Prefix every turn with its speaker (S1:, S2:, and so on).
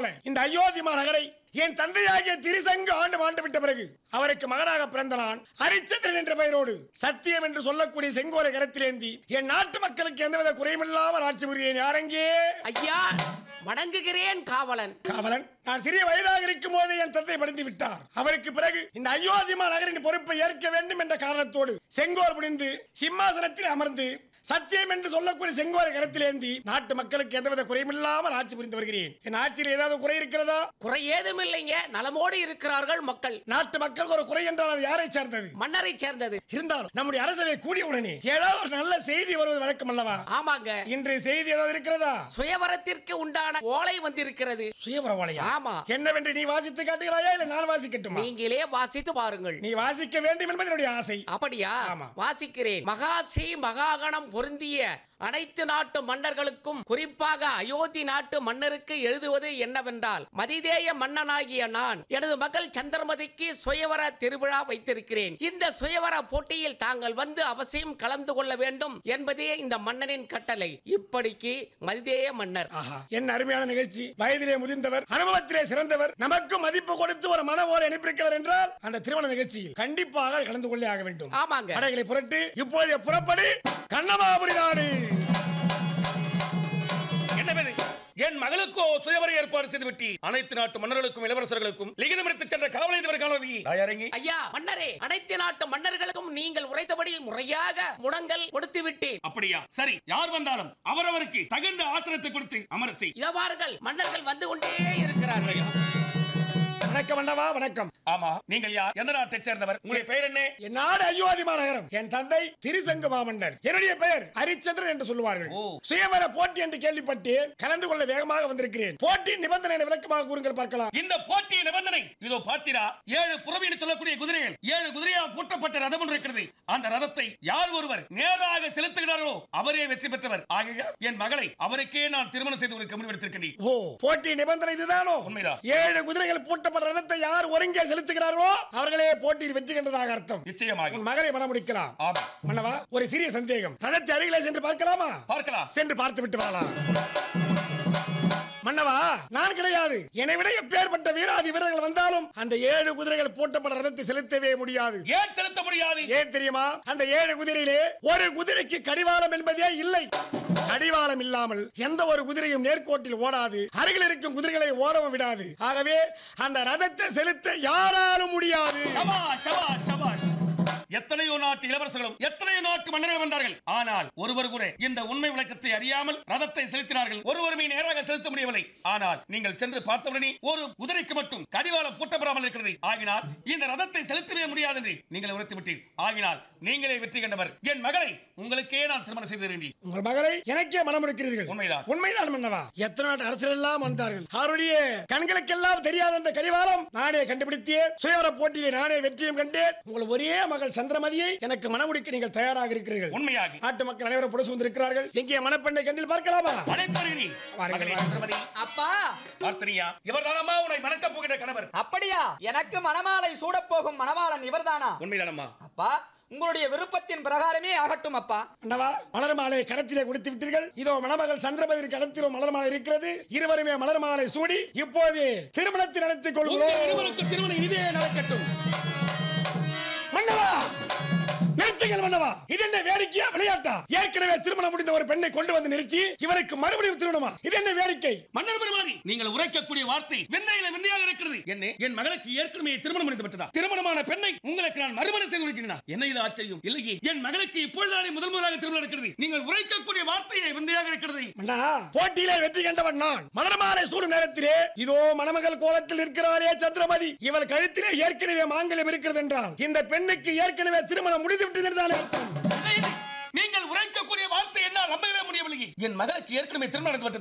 S1: போல இந்த அயோத்தி மாநகரை என் தந்தையாகிய திரிசங்கு ஆண்டு ஆண்டு விட்ட பிறகு அவருக்கு மகனாக பிறந்த நான் ஹரிச்சந்திரன் என்ற பெயரோடு சத்தியம் என்று சொல்லக்கூடிய செங்கோலை கரத்திலேந்தி என் நாட்டு மக்களுக்கு எந்தவித குறையுமில்லாமல் ஆட்சி புரிகிறேன் யாரெங்கே
S2: ஐயா வணங்குகிறேன் காவலன்
S1: காவலன் நான் சிறிய வயதாக இருக்கும் போது என் தந்தை படித்து விட்டார் அவருக்கு பிறகு இந்த அயோத்திமா நகரின் பொறுப்பை ஏற்க வேண்டும் என்ற காரணத்தோடு செங்கோல் முடிந்து சிம்மாசனத்தில் அமர்ந்து சத்தியம் என்று சொல்லக்கூடிய செங்கோலை கரத்திலேந்தி நாட்டு மக்களுக்கு எந்தவித குறையுமில்லாமல் ஆட்சி புரிந்து வருகிறேன் என் ஆட்சியில் ஏதாவது குறை இருக்கிறதா
S2: குறை ஏதும் இல்லைங்க நலமோடு இருக்கிறார்கள் மக்கள்
S1: நாட்டு மக்களுக்கு ஒரு குறை என்றால் அது யாரை சார்ந்தது
S2: மன்னரை சேர்ந்தது
S1: இருந்தாலும் நம்முடைய அரசவை கூடிய உடனே ஏதாவது ஒரு நல்ல செய்தி வருவது வழக்கம் அல்லவா
S2: ஆமாங்க
S1: இன்று செய்தி ஏதாவது இருக்கிறதா
S2: சுயவரத்திற்கு உண்டான ஓலை வந்திருக்கிறது
S1: சுயபரவாளையா
S2: ஆமா
S1: என்னவென்று நீ வாசித்து காட்டுகிறாயா இல்ல நான் வாசிக்கட்டுமா
S2: நீங்களே வாசித்து பாருங்கள்
S1: நீ வாசிக்க வேண்டும் என்பது என்னுடைய ஆசை
S2: அப்படியா
S1: ஆமா.
S2: வாசிக்கிறேன் மகாஸ்ரீ மகாகணம் பொருந்திய அனைத்து நாட்டு மன்னர்களுக்கும் குறிப்பாக அயோத்தி நாட்டு மன்னருக்கு எழுதுவது என்னவென்றால் மதிதேய மன்னனாகிய நான் எனது மகள் சந்திரமதிக்கு சுயவர திருவிழா வைத்திருக்கிறேன் இந்த சுயவர போட்டியில் தாங்கள் வந்து அவசியம் கலந்து கொள்ள வேண்டும் என்பதே இந்த மன்னனின் கட்டளை இப்படிக்கு மதிதேய மன்னர்
S1: ஆஹா என்ன அருமையான நிகழ்ச்சி வயதிலே முதிர்ந்தவர் அனுபவத்திலே சிறந்தவர் நமக்கு மதிப்பு கொடுத்து ஒரு மன ஓலை அனுப்பியிருக்கிறார் என்றால் அந்த திருமண நிகழ்ச்சியில் கண்டிப்பாக கலந்து கொள்ளே ஆக வேண்டும்
S2: ஆமாங்க
S1: படைகளை புரட்டு இப்போதைய புறப்படி கண்ணமாபுரி நாடு
S3: என்னவெது என் மகளுக்கோ சுயவர ஏற்பாடு செய்து விட்டி அனைத்து நாட்டு மன்னர்களுக்கும் இளவரசர்களுக்கும் லிகிதம் எடுத்துச் சென்ற காவலை இதுவரை காணவி இறங்கி
S2: ஐயா மன்னரே அனைத்து நாட்டு மன்னர்களுக்கும் நீங்கள் உரைத்தபடி முறையாக முடங்கல் கொடுத்து விட்டேன்
S3: அப்படியா சரி யார் வந்தாலும் அவரவருக்கு தகுந்த ஆசனத்தை கொடுத்து அமர செய்
S2: இதவார்கள் மன்னர்கள் வந்து கொண்டே இருக்கிறார்கள்
S1: வணக்கம் அண்ணவா வணக்கம்
S3: ஆமா நீங்கள் யார் எந்த நாட்டை சேர்ந்தவர் உங்களுடைய பெயர் என்ன
S1: என் நாடு அயோத்தி மாநகரம் என் தந்தை திருசங்கு மாமன்னர் என்னுடைய பெயர் ஹரிச்சந்திரன் என்று சொல்லுவார்கள்
S3: ஓ.
S1: சுயவர போட்டி என்று கேள்விப்பட்டேன் கலந்து கொள்ள வேகமாக வந்திருக்கிறேன் போட்டி நிபந்தனை விளக்கமாக கூறுங்கள் பார்க்கலாம்
S3: இந்த போட்டிய நிபந்தனை இதோ பார்த்தீரா ஏழு புறவின்னு சொல்லக்கூடிய குதிரைகள் ஏழு குதிரையால் பூட்டப்பட்ட ரதம் ஒன்று இருக்கிறது அந்த ரதத்தை யார் ஒருவர் நேராக செலுத்துகிறாரோ அவரே வெற்றி பெற்றவர் ஆகிய என் மகளை அவருக்கே நான் திருமணம் செய்து கொடுக்க முடிவெடுத்திருக்கிறேன்
S1: ஓ போட்டி நிபந்தனை இதுதானோ
S3: உண்மைதான்.
S1: ஏழு குதிரைகள் பூட்டப்பட்ட ரதத்தை யார் ஒருங்கே செலுத்துகிறார்களோ அவர்களே போட்டியில் வெற்றி கண்டதாக அர்த்தம்
S3: நிச்சயமாக
S1: உன் மகளை மனம் முடிக்கலாம்
S3: ஆமா
S1: மன்னவா ஒரு சிறிய சந்தேகம் ரதத்தை அருகிலே சென்று பார்க்கலாமா
S3: பார்க்கலாம்
S1: சென்று பார்த்து விட்டு வரலாம் மன்னவா நான் கிடையாது என்னை விட எப்பேற்பட்ட வீராதி வீரர்கள் வந்தாலும் அந்த ஏழு குதிரைகள் பூட்டப்பட்ட ரதத்தை செலுத்தவே முடியாது
S3: ஏன் செலுத்த முடியாது
S1: ஏன் தெரியுமா அந்த ஏழு குதிரையிலே ஒரு குதிரைக்கு கடிவாளம் என்பதே இல்லை கடிவாளம் இல்லாமல் எந்த ஒரு குதிரையும் நேர்கோட்டில் ஓடாது அருகில் இருக்கும் குதிரைகளை ஓடவும் விடாது ஆகவே அந்த ரதத்தை செலுத்த யாராலும் முடியாது
S3: சபாஷ் சபாஷ் சபாஷ் எத்தனையோ நாட்டு இளவரசர்களும் எத்தனையோ நாட்டு மன்னர்கள் வந்தார்கள் ஆனால் ஒருவர் கூட இந்த உண்மை விளக்கத்தை அறியாமல் ரதத்தை செலுத்தினார்கள் ஒருவருமே நேராக செலுத்த முடியவில்லை ஆனால் நீங்கள் சென்று பார்த்தவுடனே ஒரு குதிரைக்கு மட்டும் கடிவாளம் பூட்டப்படாமல் இருக்கிறது ஆகினால் இந்த ரதத்தை செலுத்தவே முடியாது என்று நீங்கள் உரைத்து விட்டீர் ஆகினால் நீங்களே வெற்றி கண்டவர் என் மகளை உங்களுக்கே நான் திருமணம் செய்து தருகிறேன்
S1: உங்கள் மகளை எனக்கே மனம் இருக்கிறீர்கள்
S3: உண்மைதான்.
S1: உண்மைதான் மன்னவா எத்தனை நாட்டு அரசர்கள் எல்லாம் வந்தார்கள் அவருடைய கண்களுக்கெல்லாம் தெரியாத அந்த கடிவாளம் நானே கண்டுபிடித்தேன் சுயவர போட்டியை நானே வெற்றியும் கண்டேன் உங்கள் ஒரே மகள் சந்திரமதியை எனக்கு மனமுடிக்க நீங்கள் தயாராக இருக்கிறீர்கள்
S3: உண்மையாக
S1: நாட்டு மக்கள் அனைவரும் புரசு வந்திருக்கிறார்கள் எங்கே மணப்பெண்ணை கண்டில் பார்க்கலாமா
S3: அனைத்தவர்களே,
S1: வாருங்கள்,
S3: மகளே
S1: வாருங்கள்.
S3: சந்திரமதி,
S4: அப்பா
S3: பார்த்தனியா இவர்தானம்மா உன்னை மணக்கப் போகிற கணவர்
S4: அப்படியா எனக்கு மணமாலை சூடப் போகும் மணவாளன் இவர்தானா
S3: உண்மைதானம்மா
S4: அப்பா உங்களுடைய விருப்பத்தின் பிரகாரமே ஆகட்டும் அப்பா
S1: அண்ணவா மலர் மாலை கரத்திலே கொடுத்து விட்டீர்கள் இதோ மணமகள் சந்திரமதி கடத்திலும் மலர் மாலை இருக்கிறது இருவருமே மலர் மாலை சூடி இப்போது திருமணத்தை நடத்திக்
S3: உங்கள்
S1: கொள்கிறோம்
S3: இருவருக்கும் திருமணம் இனிதே நடக்கட்டும்
S1: மன்னவா நிறுத்துங்கள் மன்னவா இது என்ன வேடிக்கையா விளையாட்டா ஏற்கனவே திருமணம் முடிந்த ஒரு பெண்ணை கொண்டு வந்து நிறுத்தி இவருக்கு மறுபடியும் திருமணமா இது என்ன வேடிக்கை
S3: மன்னர் பெருமானி நீங்கள் உரைக்கக்கூடிய வார்த்தை விந்தையில விந்தையாக இருக்கிறது என்ன என் மகளுக்கு ஏற்கனவே திருமணம் முடிந்து விட்டதா திருமணமான பெண்ணை உங்களுக்கு நான் மறுமணம் செய்து கொடுக்கிறேன் என்ன இது ஆச்சரியம் இல்லையே என் மகளுக்கு இப்பொழுதானே முதல் முதலாக திருமணம் நடக்கிறது நீங்கள் உரைக்கக்கூடிய வார்த்தையை விந்தையாக இருக்கிறது
S1: மன்னா போட்டியிலே வெற்றி கண்டவன் நான் மலர்மாலை சூடும் நேரத்திலே இதோ மணமகள் கோலத்தில் இருக்கிறாரே சந்திரமதி இவள் கழுத்திலே ஏற்கனவே மாங்கல்யம் இருக்கிறது என்றால் இந்த பெண்ணுக்கு ஏற்கனவே திருமணம் முடிந்து விட்டது என்றால் அர்த்தம்
S3: இல்லை, இல்லை. நீங்கள் உரைக்கக்கூடிய வார்த்தை என்னால் நம்பவே முடியவில்லையே என் மகளுக்கு ஏற்கனவே திருமணம் நடந்து விட்டது